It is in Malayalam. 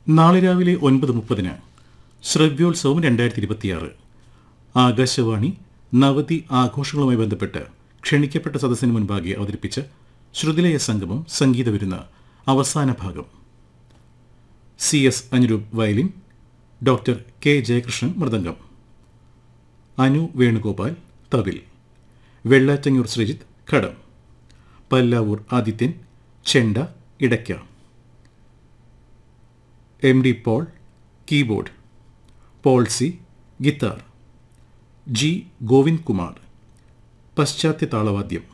നാളെ രാവിലെ ഒൻപത് മുപ്പതിന് ശ്രവ്യോത്സവം രണ്ടായിരത്തി ഇരുപത്തിയാറ് ആകാശവാണി നവതി ആഘോഷങ്ങളുമായി ബന്ധപ്പെട്ട് ക്ഷണിക്കപ്പെട്ട സദസ്സിന് മുൻപാകെ അവതരിപ്പിച്ച ശ്രുതിലയ സംഗമം സംഗീത വിരുന്ന് അവസാന ഭാഗം C S Anuroop violin doctor K Jayakrishnan mridangam Anu Venugopal thavil Vellattanjur Sreejith ghatam Pallavur Adithyan chenda idakka M D Paul keyboard Paul C guitar G Govind Kumar പശ്ചാത്യ താളവാദ്യം